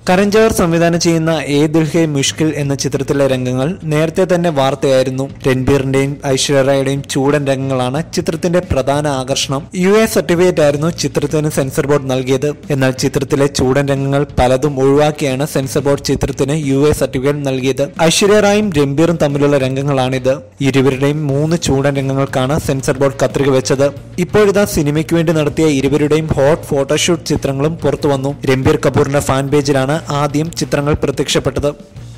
കരൺ ജോഹർ സംവിധാനം ചെയ്യുന്ന ഏ ദിൽ ഹേ മുഷ്കിൽ എന്ന ചിത്രത്തിലെ രംഗങ്ങൾ നേരത്തെ തന്നെ വാർത്തയായിരുന്നു രൺബീറിന്റെയും ഐശ്വര്യയുടെയും ചൂടൻ രംഗങ്ങളാണ് ചിത്രത്തിന്റെ പ്രധാന ആകർഷണം യു എ സർട്ടിഫിക്കറ്റ് ആയിരുന്നു ചിത്രത്തിന് സെൻസർ ബോർഡ് നൽകിയത് എന്നാൽ ചിത്രത്തിലെ ചൂടൻ രംഗങ്ങൾ പലതും ഒഴിവാക്കിയാണ് സെൻസർ ബോർഡ് ചിത്രത്തിന് യു എ സർട്ടിഫിക്കറ്റ് നൽകിയത് ഐശ്വര്യ റായും രൺബീറും തമ്മിലുള്ള രംഗങ്ങളാണിത് ഇരുവരുടെയും മൂന്ന് ചൂടൻ രംഗങ്ങൾക്കാണ് സെൻസർ ബോർഡ് കത്രിക വെച്ചത് ഇപ്പോഴിതാ സിനിമയ്ക്ക് വേണ്ടി നടത്തിയ ഇരുവരുടെയും ഹോട്ട് ഫോട്ടോഷൂട്ട് ചിത്രങ്ങളും പുറത്തു വന്നു രൺബീർ കപൂറിന്റെ ഫാൻ പേജിലാണ് ആദ്യം ചിത്രങ്ങൾ പ്രത്യക്ഷപ്പെട്ടത്